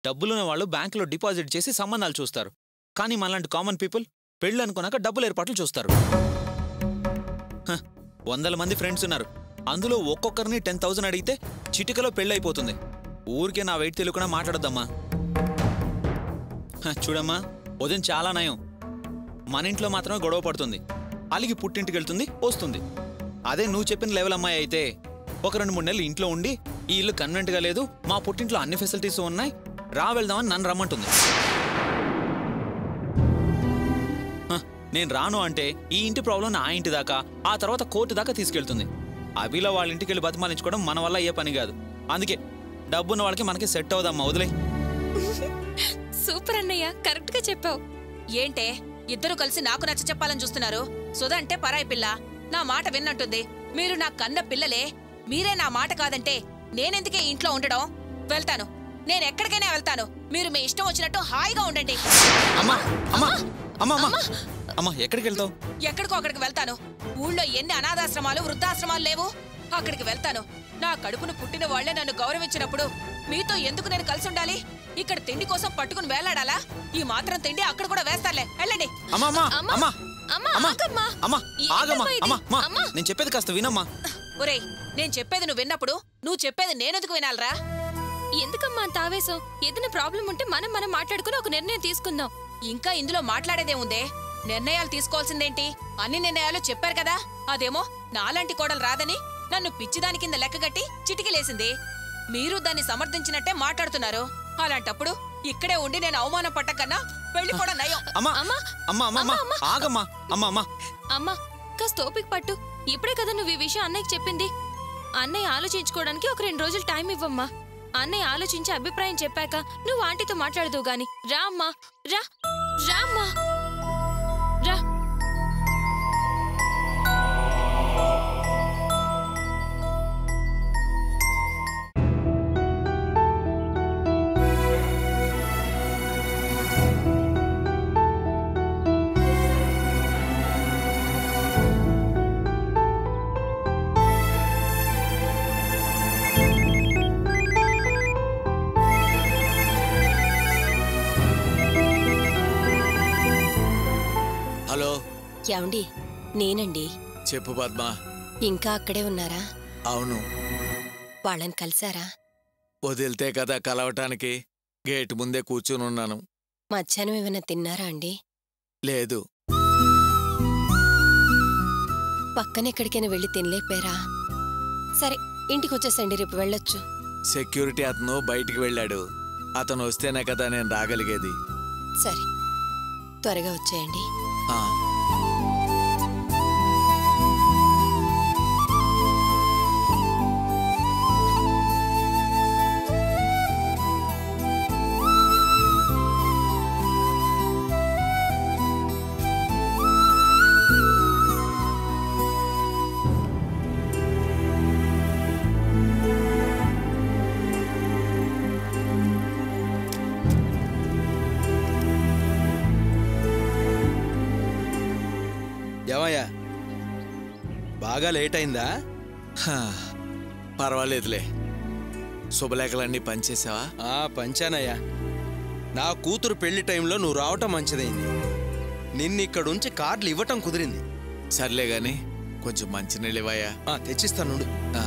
డబ్బులున్న వాళ్ళు బ్యాంకులో డిపాజిట్ చేసి సంబంధాలు చూస్తారు కానీ మనలాంటి కామన్ పీపుల్ పెళ్ళి అనుకున్నాక డబ్బులు ఏర్పాట్లు చూస్తారు హ, వందల మంది ఫ్రెండ్స్ ఉన్నారు అందులో ఒక్కొక్కరిని టెన్ థౌసండ్ అడిగితే చిటికలో పెళ్ళి అయిపోతుంది ఊరికే నా వెయిట్ తెలియకుండా మాట్లాడొద్దమ్మా హ, చూడమ్మా ఉదయం చాలా నయం మన ఇంట్లో మాత్రమే గొడవ పడుతుంది అలిగి పుట్టింటికి వెళ్తుంది వస్తుంది అదే నువ్వు చెప్పిన లెవెల్ అమ్మాయి అయితే ఒక రెండు మూడు నెలలు ఇంట్లో ఉండి ఈ ఇల్లు కన్వెంట్గా లేదు మా పుట్టింట్లో అన్ని ఫెసిలిటీస్ ఉన్నాయి రా వెళ్దామని నన్ను రమ్మంటుంది హ, నేను రాను అంటే ఈ ఇంటి ప్రాబ్లం నా ఇంటి దాకా ఆ తర్వాత కోర్టు దాకా తీసుకెళ్తుంది అభిలా వాళ్ళ ఇంటికి వెళ్ళి బతిమాలించుకోవడం మన వల్ల అయ్యే పని కాదు అందుకే డబ్బున్న వాళ్ళకి మనకి సెట్ అవుదమ్మా వదిలే సూపర్ అన్నయ్య కరెక్ట్ గా చెప్పావు ఏంటే ఇద్దరు కలిసి నాకు నచ్చ చెప్పాలని చూస్తున్నారు సుధ అంటే పరాయి పిల్ల నా మాట విన్నట్టుంది మీరు నా కన్న పిల్లలే మీరే నా మాట కాదంటే నేనెందుకే ఇంట్లో ఉండడం వెళ్తాను నేను ఎక్కడికైనా వెళ్తాను మీరు మీ ఇష్టం వచ్చినట్టు హాయిగా ఉండండి అమ్మా అమ్మా అమ్మా అమ్మా అమ్మా ఎక్కడికి వెళ్తావు ఎక్కడికో అక్కడికి వెళ్తాను ఊళ్ళో ఎన్ని అనాథాశ్రమాలు వృద్ధాశ్రమాలు లేవు అక్కడికి వెళ్తాను నా కడుపును పుట్టిన వాళ్లే నన్ను గౌరవించినప్పుడు మీతో ఎందుకు నేను కలిసి ఉండాలి ఇక్కడ తిండి కోసం పట్టుకుని వేలాడాలా ఈ మాత్రం తిండి అక్కడ కూడా వేస్తారులే వెళ్ళండి అమ్మా అమ్మా అమ్మా, అమ్మా అమ్మా, అమ్మా ఆగమ్మా. అమ్మా ఏంటమ్మా ఆగమ్మా ఇది? అమ్మా అమ్మా అమ్మా. నేను చెప్పేది కాస్త వినమ్మా ఒరేయ్ నేను చెప్పేది నువ్వు విన్నప్పుడు నువ్వు చెప్పేది నేనెందుకు వినాలరా ఎందుకమ్మా అంత ఆవేశం ఏదైనా ప్రాబ్లం ఉంటే మనం మనం మాట్లాడుకుని ఒక నిర్ణయం తీసుకుందాం ఇంకా ఇందులో మాట్లాడేదేముందే నిర్ణయాలు తీసుకోవాల్సిందేంటి అన్ని నిర్ణయాలు చెప్పారు కదా అదేమో నాలాంటి కోడలు రాదని నన్ను పిచ్చిదాని కింద లెక్కగట్టి చిటికిలేసింది మీరు దాన్ని సమర్థించినట్టే మాట్లాడుతున్నారు అలాంటప్పుడు ఇక్కడే ఉండి నేను అవమానం పట్టకన్నా వెళ్ళిపోవడం నయం అమ్మా అమ్మా, అమ్మా అమ్మా అమ్మా అమ్మా, ఆగమ్మా అమ్మా అమ్మా అమ్మా కాస్త ఓపిక పట్టు ఇప్పుడే కదా నువ్వు ఈ విషయం అన్నయ్యకి చెప్పింది అన్నయ్య ఆలోచించుకోవడానికి ఒక రెండు రోజులు టైం ఇవ్వమ్మా అన్నయ్య ఆలోచించి అభిప్రాయం చెప్పాక నువ్వు ఆంటీతో మాట్లాడదు గాని రా అమ్మా రా రా అమ్మా రా హలో యాండి నేనండి చెప్పు పద్మ ఇంకా అక్కడే ఉన్నారా అవును వాళ్ళని కలిసారా వదిలితే కదా కలవటానికి గేటు ముందే కూర్చుని ఉన్నాను మధ్యాహ్నం ఏమైనా తిన్నారా అండి లేదు పక్కన ఎక్కడికైనా వెళ్ళి తినలేపారా సరే ఇంటికి వచ్చేసండి రేపు వెళ్ళొచ్చు సెక్యూరిటీ అతను బయటికి వెళ్ళాడు అతను వస్తేనే కదా నేను రాగలిగేది సరే త్వరగా వచ్చేయండి ఆ, ఏమయ్యా బాగా లేట్ అయిందా హా, పర్వాలేదులే శుభలేఖలన్నీ పనిచేసావా ఆ పంచానయ్యా నా కూతురు పెళ్లి టైంలో నువ్వు రావటం మంచిదైంది నిన్ను ఇక్కడుంచి కార్డులు ఇవ్వటం కుదిరింది సర్లే గాని కొంచెం మంచినీళ్ళు ఇవ్వయా ఆ తెచ్చిస్తాను ఆ,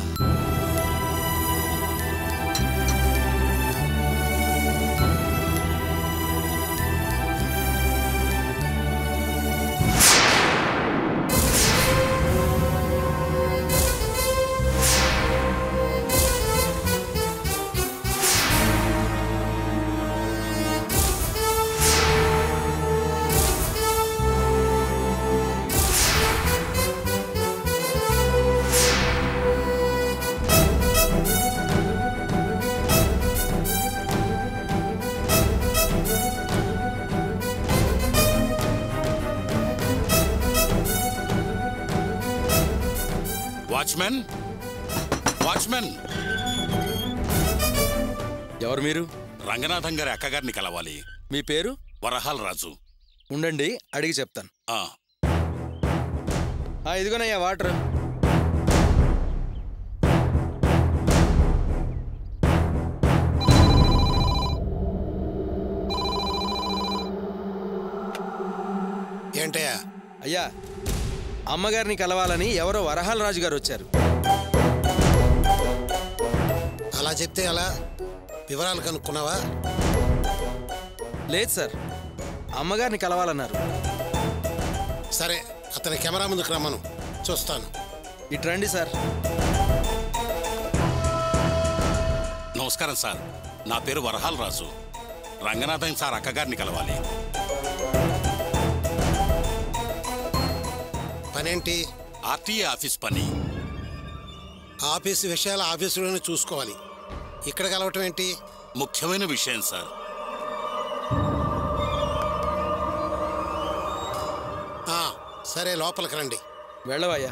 వాచ్మెన్ వాచ్మెన్ ఎవరు మీరు రంగనాథం గారి అక్కగారిని కలవాలి మీ పేరు వరహాల రాజు ఉండండి అడిగి చెప్తాను ఆ ఆ ఇదిగోనయ్యా వాటర్ ఏంటయ్యా అయ్యా అమ్మగారిని కలవాలని ఎవరో వరహాల రాజు గారు వచ్చారు అలా చెప్తే అలా వివరాలు కనుక్కున్నావా లేదు సార్ అమ్మగారిని కలవాలన్నారు సరే అతని కెమెరా ముందుకు రమ్మను చూస్తాను ఇటు రండి సార్ నమస్కారం సార్ నా పేరు వరహాల్ రాజు రంగనాథన్ సార్ అక్కగారిని కలవాలి పనేంటి ఆర్టీఏ ఆఫీస్ పని ఆఫీసు విషయాలు ఆఫీసులోనే చూసుకోవాలి ఇక్కడ కలవటం ఏంటి ముఖ్యమైన విషయం సార్ ఆ, సరే లోపలికి రండి వెళ్ళవయ్యా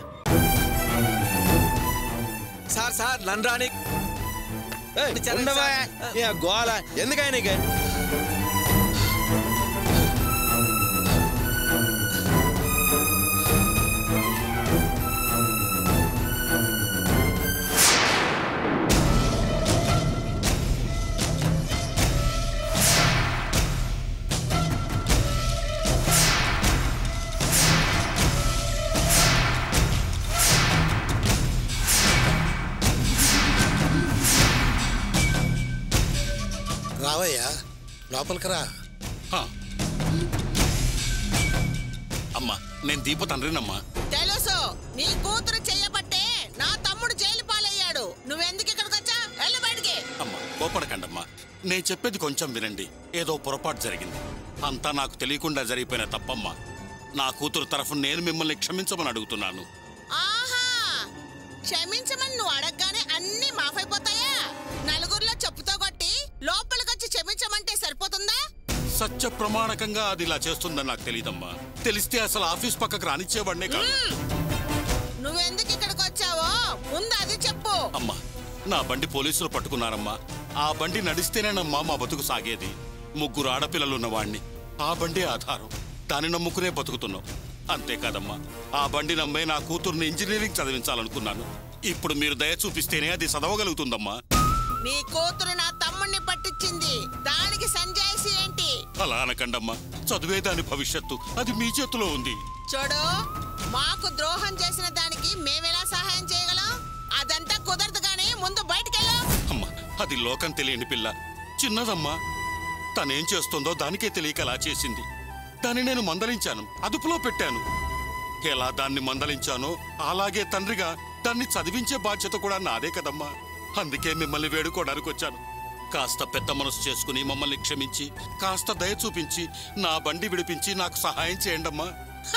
సార్ సార్ నన్ను రాని ఏయ్, ఉండవా? ఏ గోల ఎందుకయ్యా నీకు రావయ్యా లోపలికి రా హా. అమ్మా నేను దీప తండ్రినమ్మా తెలుసు నీ కూతురు చెయ్యబట్టే నా తమ్ముడు జైలు పాలయ్యాడు నువ్వెందుకు ఇక్కడికి వచ్చా వెళ్ళు బయటికి అమ్మా కోపడకండమ్మా నేను చెప్పేది కొంచెం వినండి ఏదో పొరపాటు జరిగింది అంతా నాకు తెలియకుండా జరిగిపోయిన తప్పమ్మా నా కూతురు తరఫు నేను మిమ్మల్ని క్షమించమని అడుగుతున్నాను ఆహా క్షమించమని నువ్వు అడగగానే అన్ని మాఫైపోతాయా నలుగురిలో చెప్పుతో కొట్టి లోపలికొచ్చి క్షమించమంటే సరిపోతుందా సత్య ప్రమాణకంగా అది ఇలా చేస్తుందని నాకు తెలియదమ్మా తెలిస్తే అసలు ఆఫీస్ పక్కకు రానిచ్చేవాడినే కాదు నువ్వెందుకు ఇక్కడికి వచ్చావో ముందు అది చెప్పు అమ్మా నా బండి పోలీసులు పట్టుకున్నారమ్మా ఆ బండి నడిస్తేనేనమ్మా మా బతుకు సాగేది ముగ్గురు ఆడపిల్లలు ఉన్నవాణ్ణి ఆ బండి ఆధారం దాన్ని నమ్ముకునే బతుకుతున్నాం అంతేకాదమ్మా ఆ బండి నమ్మే నా కూతుర్ని ఇంజనీరింగ్ చదివించాలనుకున్నాను ఇప్పుడు మీరు దయ చూపిస్తేనే అది చదవగలుగుతుందమ్మా నీ కూతురు నా తమ్ముణ్ణి పట్టించింది దానికి సంజాయిసి ఏంటి అలా అనకండమ్మా చదివే దాని భవిష్యత్తు అది మీ చేతిలో ఉంది చూడు మాకు ద్రోహం చేసిన దానికి మేమెలా సహాయం చేయగలం అదంతా కుదరదు గానీ ముందు బయటికెళ్ళు అమ్మా అది లోకం తెలియని పిల్ల చిన్నదమ్మా తనేం చేస్తుందో దానికే తెలియక అలా చేసింది దాన్ని నేను మందలించాను అదుపులో పెట్టాను ఎలా దాన్ని మందలించానో అలాగే తండ్రిగా దాన్ని చదివించే బాధ్యత కూడా నాదే కదమ్మా అందుకే మిమ్మల్ని వేడుకోవడానికి వచ్చాను కాస్త పెద్ద మనసు చేసుకుని మమ్మల్ని క్షమించి కాస్త దయ చూపించి నా బండి విడిపించి నాకు సహాయం చేయండమ్మా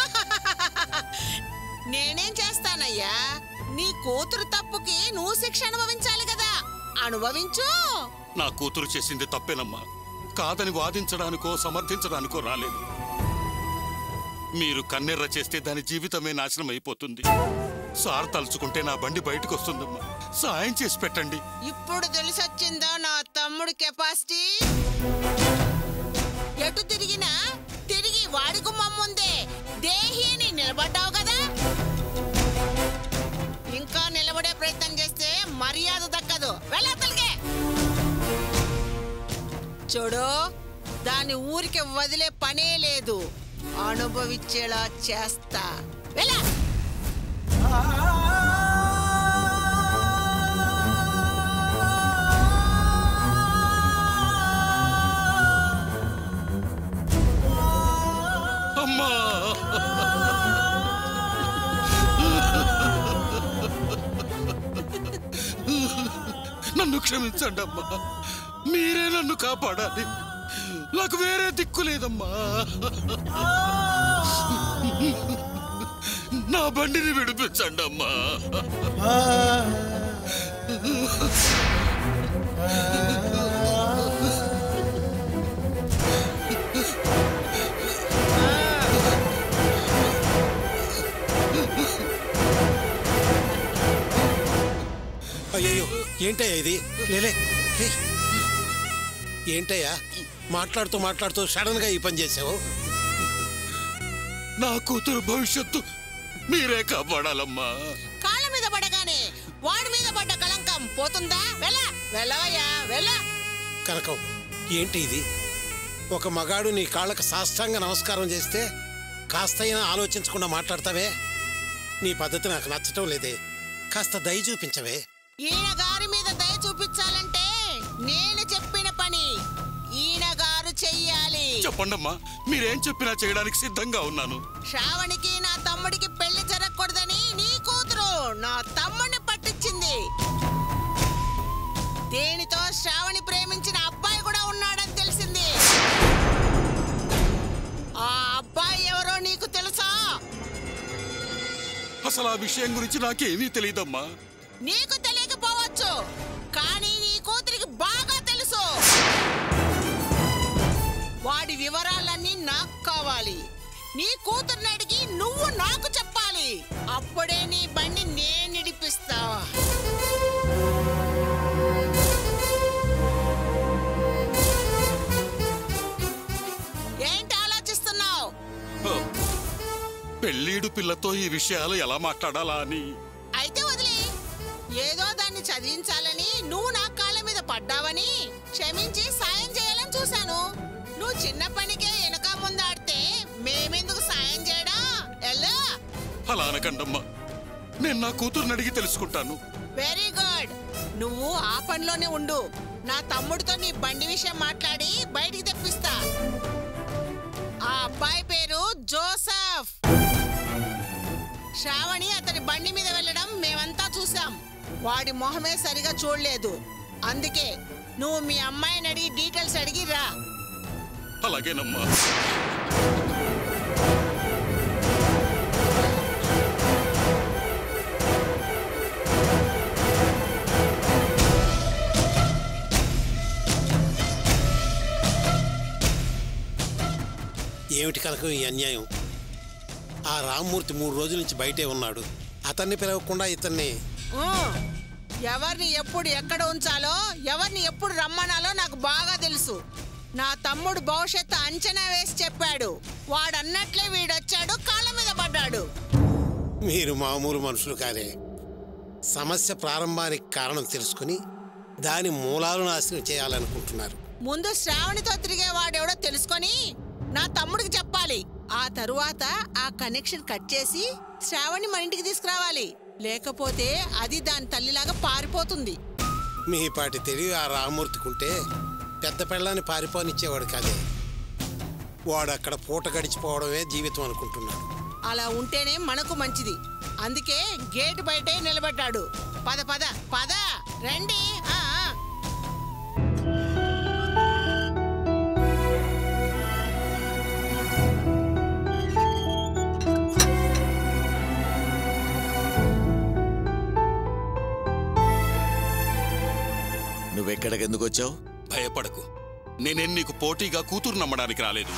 నేనేం చేస్తానయ్యా నీ కూతురు తప్పుకి నువ్వు శిక్ష అనుభవించాలి కదా అనుభవించు నా కూతురు చేసింది తప్పేనమ్మా కాదని వాదించడానికో సమర్థించడానికో రాలేదు మీరు కన్నెర్ర చేస్తే దాని జీవితమే నాశనం అయిపోతుంది సార్ తలుచుకుంటే నా బండి బయటకు వస్తుందమ్మా సాయం చేసి పెట్టండి ఇప్పుడు తెలిసొచ్చిందా నా తమ్ముడి కెపాసిటీ ఎటు తిరిగినా తిరిగి వాడి గుమ్మం ముందే దేహిని నిలబడ్డావు కదా ఇంకా నిలబడే ప్రయత్నం చేస్తే మర్యాద దక్కదు వెళ్ళతలిగే చూడు దాని ఊరికి వదిలే పనే లేదు అనుభవించేలా చేస్తా వెళ్ళ అమ్మా నన్ను క్షమించండి అమ్మా మీరే నన్ను కాపాడాలి నాకు వేరే దిక్కు లేదమ్మా నా బండిని విడిపించండి అమ్మా అయ్యో ఏంటయ్యా ఇది లేలే లే. ఏంటయ్యా మాట్లాడుతూ మాట్లాడుతూ సడన్ గా ఈ పని చేసావు నా కూతురు భవిష్యత్తు మీరే కాపాడాలమ్మా కాళ్ళ మీద పడగానే వాడి మీద పడ్డ కళంకం పోతుందా వెళ్ళ వెళ్ళవయ్యా వెళ్ళ కనకం ఏంటి ఇది ఒక మగాడు నీ కాళ్ళకు సాష్టాంగ నమస్కారం చేస్తే కాస్తైనా ఆలోచించకుండా మాట్లాడతావే నీ పద్ధతి నాకు నచ్చటం లేదే కాస్త దయ చూపించవే ఈయన గారి మీద దయ చూపించాలంటే నేను చెప్పిన పని ఈయన గారు చెయ్యాలి చెప్పండమ్మా మీరేం చెప్పినా చేయడానికి సిద్ధంగా ఉన్నాను శ్రావణికి నా తమ్ముడికి పెళ్లి జరగకూడదని నీ కూతురు నా తమ్ముడిని పట్టించింది దేనితో శ్రావణి ప్రేమించిన అబ్బాయి కూడా ఉన్నాడని తెలిసింది ఆ అబ్బాయి ఎవరో నీకు తెలుసా అసలు ఆ విషయం గురించి నాకేమీ తెలియదమ్మా నీకు తెలియకపోవచ్చు కానీ నీ కూతురికి బాగా తెలుసు వాడి వివరాలన్నీ నాకు కావాలి నీ కూతుర్ని అడిగి నువ్వు నాకు చెప్పాలి అప్పుడే నీ బండి నేను నిడిపిస్తా ఏంటి ఆలోచిస్తున్నావు హ. పెళ్ళీడు పిల్లతో ఈ విషయాలు ఎలా మాట్లాడాలా అని అయితే వదిలే ఏదో దాన్ని చదివించాలని నువ్వు నా కాళ్ళ మీద పడ్డావని క్షమించి సాయం చేయాలని చూశాను నువ్వు చిన్న పనికే వెనక ముందాడితే మేమెందుకు సాయం చేయడా ఎల్లా అలా అనకండమ్మా నేను నా కూతుర్ని అడిగి తెలుసుకుంటాను వెరీ గుడ్ నువ్వు ఆ పనిలోనే ఉండు నా తమ్ముడితో నీ బండి విషయం మాట్లాడి బయటికి తెప్పిస్తా ఆ అబ్బాయి పేరు జోసఫ్ శ్రావణి అతని బండి మీద వెళ్ళడం మేమంతా చూసాం వాడి మొహమే సరిగా చూడలేదు అందుకే నువ్వు మీ అమ్మాయిని అడిగి డీటెయిల్స్ అడిగి రా అలాగేనమ్మా ఏమిటి కనుక ఈ అన్యాయం ఆ రామ్మూర్తి మూడు రోజుల నుంచి బయటే ఉన్నాడు అతన్ని పిలవకుండా ఇతన్ని ఊ, ఎవరిని ఎప్పుడు ఎక్కడ ఉంచాలో ఎవరిని ఎప్పుడు రమ్మనాలో నాకు బాగా తెలుసు నా తమ్ముడు భవిష్యత్తు అంచనా వేసి చెప్పాడు వాడన్నట్లే వీడొచ్చాడు కాళ్ళ మీద పడ్డాడు మీరు మామూలు మనుషులు కాదే సమస్య ప్రారంభానికి కారణం తెలుసుకుని దాని మూలాలు నాశనం చేయాలనుకుంటున్నారు ముందు శ్రావణితో తిరిగే వాడెవడో తెలుసుకొని నా తమ్ముడికి చెప్పాలి ఆ తరువాత ఆ కనెక్షన్ కట్ చేసి శ్రావణి మన ఇంటికి తీసుకురావాలి లేకపోతే అది దాని తల్లిలాగా పారిపోతుంది మీ పాటి తెలివి ఆ రామూర్తికుంటే పెద్ద పెళ్ళాన్ని పారిపోనిచ్చేవాడు కాదే వాడు అక్కడ పూట గడిచిపోవడమే జీవితం అనుకుంటున్నాడు అలా ఉంటేనే మనకు మంచిది అందుకే గేట్ బయటే నిలబడ్డాడు పద పద పద రండి ఆ, ఆ. నువ్వెక్కడికి ఎందుకు వచ్చావు భయపడకు నేనేం నీకు పోటీగా కూతురు నమ్మడానికి రాలేదు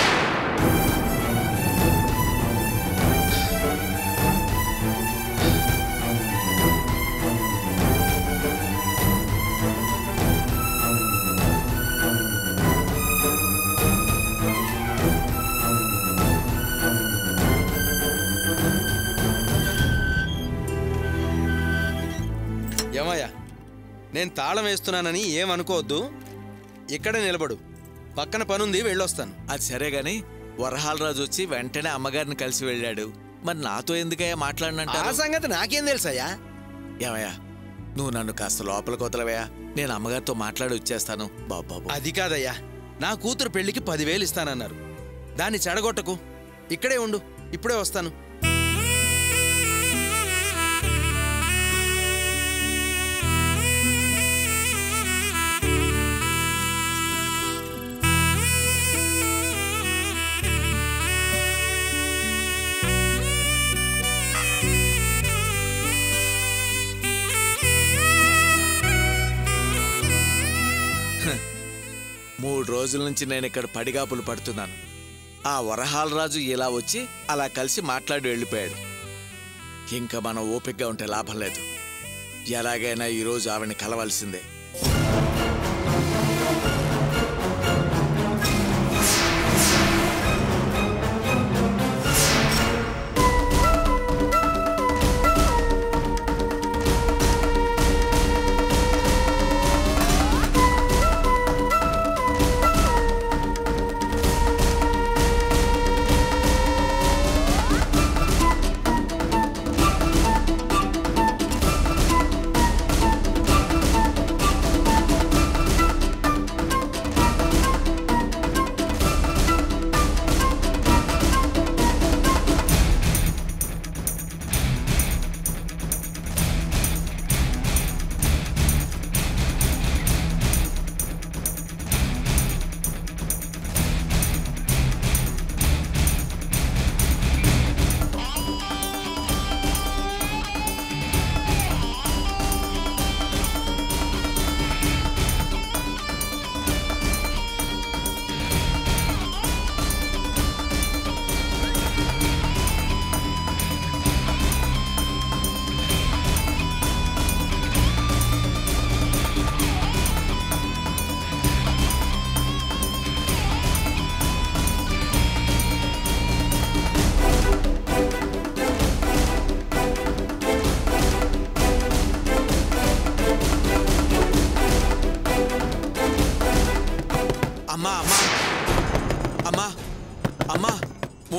ఏమయ్యా నేను తాళం వేస్తున్నానని ఏమనుకోవద్దు ఇక్కడే నిలబడు పక్కన పనుంది వెళ్ళొస్తాను అది సరే గాని వరహాలరాజు వచ్చి వెంటనే అమ్మగారిని కలిసి వెళ్ళాడు మరి నాతో ఎందుకయ్యా ఆ మాట్లాడినంటారు సంగతి నాకేం తెలుసయ్యా ఏమయ్యా నువ్వు నన్ను కాస్త లోపలికి వదలవయ్యా నేను అమ్మగారితో మాట్లాడి వచ్చేస్తాను బాబాబు అది కాదయ్యా నా కూతురు పెళ్లికి పదివేలు ఇస్తానన్నారు దాన్ని చెడగొట్టకు ఇక్కడే ఉండు ఇప్పుడే వస్తాను మూడు రోజుల నుంచి నేను ఇక్కడ పడిగాపులు పడుతున్నాను ఆ వరహాలరాజు ఇలా వచ్చి అలా కలిసి మాట్లాడి వెళ్ళిపోయాడు ఇంకా మనం ఓపికగా ఉంటే లాభం లేదు ఎలాగైనా ఈరోజు ఆవిడని కలవాల్సిందే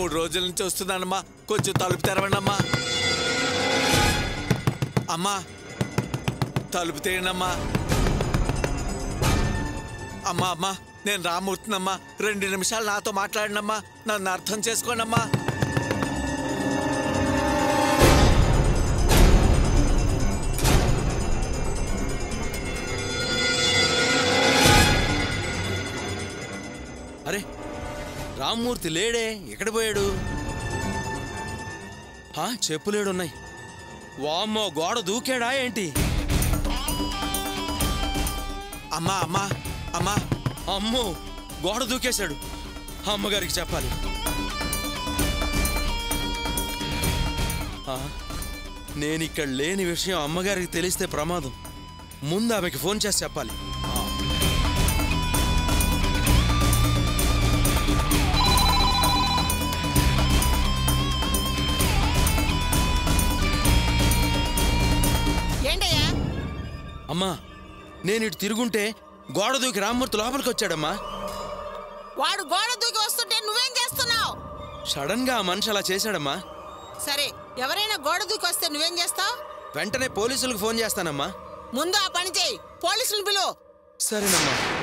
మూడు రోజుల నుంచి వస్తున్నానమ్మా కొంచెం తలుపు తెరవండి అమ్మా అమ్మా తలుపు తీయనమ్మా అమ్మా అమ్మా నేను రామూర్తినమ్మా రెండు నిమిషాలు నాతో మాట్లాడినమ్మా నన్ను అర్థం చేసుకోండమ్మా అరే రామ్మూర్తి లేడే ఎక్కడ పోయాడు హా, చెప్పులేడున్నాయి వామ్మో గోడ దూకాడా ఏంటి అమ్మా అమ్మా అమ్మా అమ్మో గోడ దూకేశాడు అమ్మగారికి చెప్పాలి ఆ, నేను ఇక్కడ లేని విషయం అమ్మగారికి తెలిస్తే ప్రమాదం ముందు ఆమెకి ఫోన్ చేసి చెప్పాలి ఏంటయ్యా అమ్మా నేను ఇటు తిరుగుంటే గోడ దూకి రామ్మూర్తి లోపలికి వచ్చాడమ్మా వాడు గోడ దూకి వస్తుంటే నువ్వేం చేస్తున్నావు సడన్ గా ఆ మనిషి అలా చేశాడమ్మా సరే ఎవరైనా గోడ దూకి వస్తే నువ్వేం చేస్తావు వెంటనే పోలీసులకు ఫోన్ చేస్తానమ్మా ముందు ఆ పని చేయి పోలీసులు పిలువు సరేనమ్మా